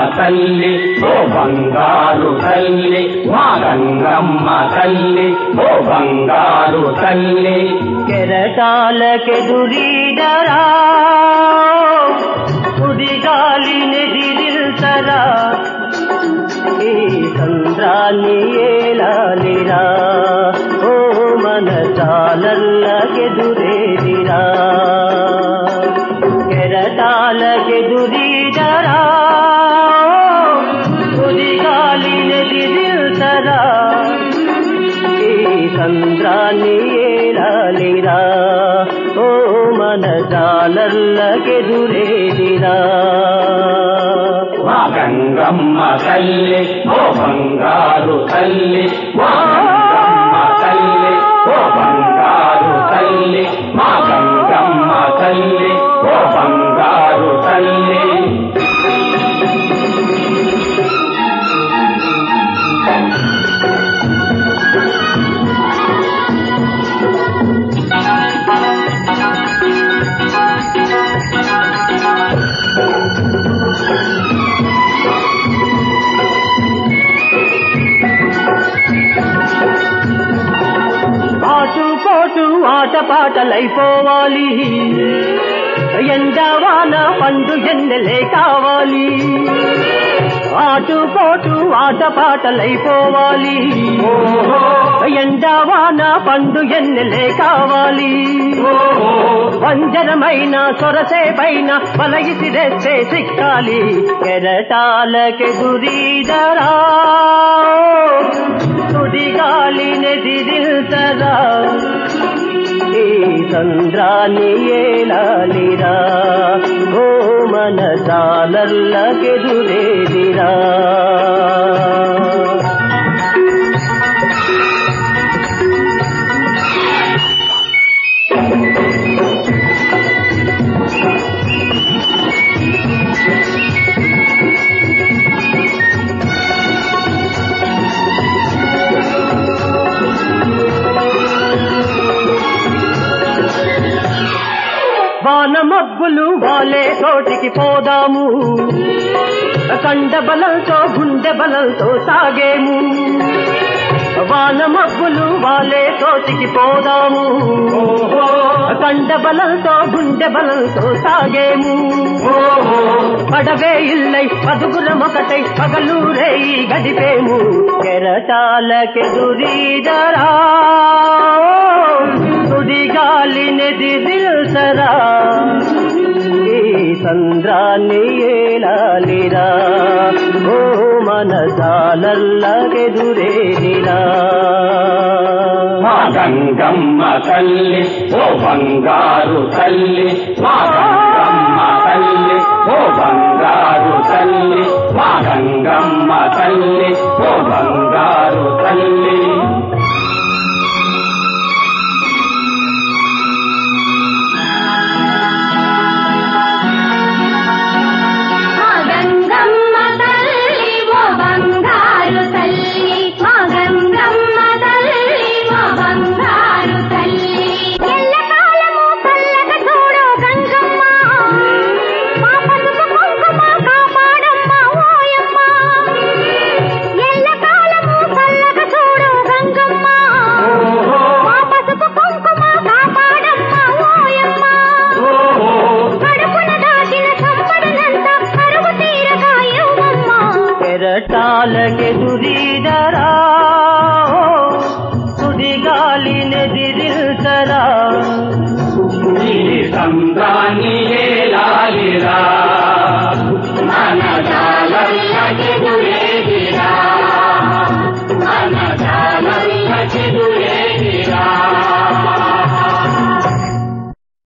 తల్లి ఓ బంగారు తల్లి మా గంగమ్మ తల్లి ఓ బంగారు తల్లి కెరటాలకెదురీడరా సుడిగాలి నెదిరిల్తరా ఈ సంద్రాన్ని ఏలాలిరా ఓ మన చాలల్లకెదురేదిరా కెరటాలకెదురీడరా సుడిగాలి నెదిరిల్తరా ఈ సంద్రాన్ని ఏలాలిరా ఓ మన జాలల్లకెదురేదిరా మా గంగమ్మ తల్లి ఓ బంగారు తల్లి మా గంగమ్మ తల్లి ఓ బంగారు తల్లి మా గంగమ్మ తల్లి ఓ బంగారు తల్లి ఆటు పోటు ఆటపాటలైపోవాలి ఎండవాన పండు ఎండలే కావాలి ఆటు పోటు ఆటపాటలైపోవాలి ఎండవాన పండు ఎన్నెలే కావాలి వంజరమైన సొరసేపైన వలయిసిరెస్తే సిక్కాలి కెరటాలకెదురీదరా సుడిగాలి నెదిరిల్తరా ఈ సంద్రాన్ని ఏలాలిరా ఓ మన జాలల్లకెదురేదిరా వాన మబ్బులు వాలే తోటికి పోదాము కండ బలంతో గుండె బలంతో సాగేము వాన మబ్బులు వాలే తోటికి పోదాము కండ బలంతో గుండె బలంతో సాగేము పడవే ఇల్లై పదుగురమొకటై పగలూరేయి గడిపేము కెరటాలకెదురీదరా సుడిగాలి నెదిరిల్సరా ఈ సంద్రాన్ని ఏలాలిరా ఓ మన జాలల్లకెదురేదిరా మా గంగమ్మ తల్లి ఓ బంగారు తల్లి మా గంగమ్మ తల్లి ఓ బంగారు తల్లి మా గంగమ్మ తల్లి ఓ బంగారు తల్లి మా గంగమ్మ తల్లి ఓ బంగారు తల్లి మా గంగమ్మ తల్లి మా బంగారు తల్లి ఎల్లకాలము చల్లగా చూడు గంగమ్మ మా పసుపు కుంకుమ కాపాడమ్మ ఓయమ్మ ఎల్లకాలము చల్లగా చూడు గంగమ్మ మా పసుపు కుంకుమ కాపాడమ్మ ఓయమ్మ కడుపున దాచిన సంపదనంతా కరువు తీరగా ఇవ్వమ్మ కెరటాలకెదురీదరా సుడిగాలి నెదిరిల్సరా ఈ సంద్రాన్ని ఏలాలిరా